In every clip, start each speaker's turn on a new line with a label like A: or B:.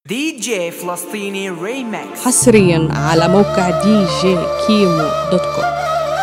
A: دي جي فلسطيني ريماكس
B: حصريا على موقع دي جي كيمو دوت كوم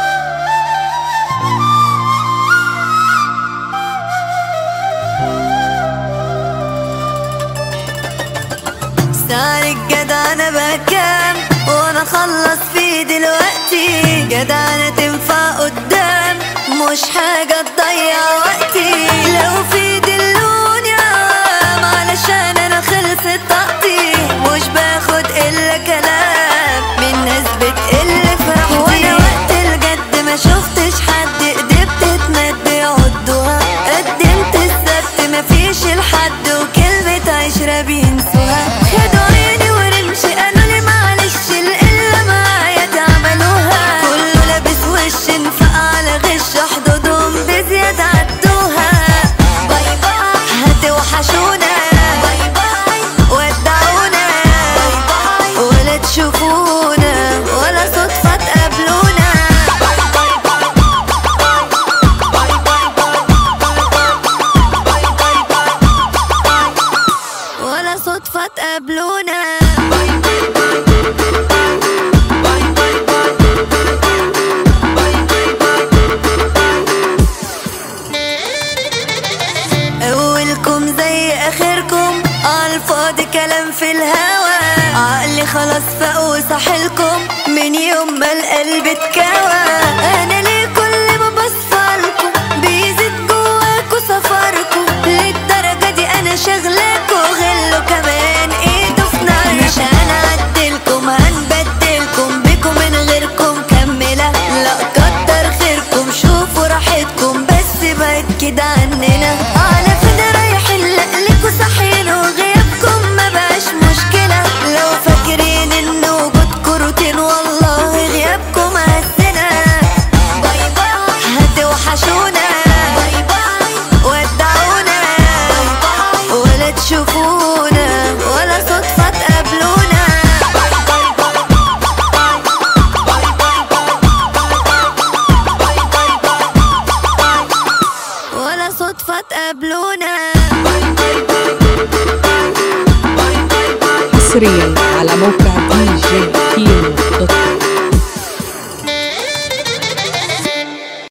C: سارق جدعنة بكام وانا خلص فيه دلوقتي جدعنة تنفع قدام مش حاجة تضيع وقتي لو في دلوني عوام علشان انا خلصت طاقتي مش باخد الا كلام من ناس بتقل فرحتي وانا وقت الجد ما شفتش حد ايديه بتتمد يعضوها قدمت السبت مفيش الحد وكلمة عشرة بينسوها خدوا عيني ورمشي قالوا لي معلش القلة معايا تعملوها كله لابس وش انفق على غش حدودهم بزيادة عدوها باي باي هتوحشونا باي باي ودعونا باي باي ولا تشوفونا ولا صدفة تقابلونا ولا صدفة تقابلونا أولكم زي آخركم عالفاضي كلام في الهوا عقلي خلاص فاق وصحلكم من يوم ما القلب اتكوى أنا ليه كل ما بصفالكم بيزيد جواكوا سفركم للدرجة دي أنا شغلاكوا غلوا كمان إيده في نار مش هنعدلكم هنبدلكم بيكم من غيركم كملة لا كتر خيركم شوفوا راحتكم بس بعد كده عننا على فين رايحين لقلكوا صاحيين وغيابكم ما بقاش مشكلة لو فاكرين ان وجودكوا روتين والله غيابكم هزنا باي باي هتوحشونا باي باي ودعونا باي باي ولا تشوفونا ولا صدفة تقابلونا ولا صدفة تقابلونا
B: حصريا على موقع دي جي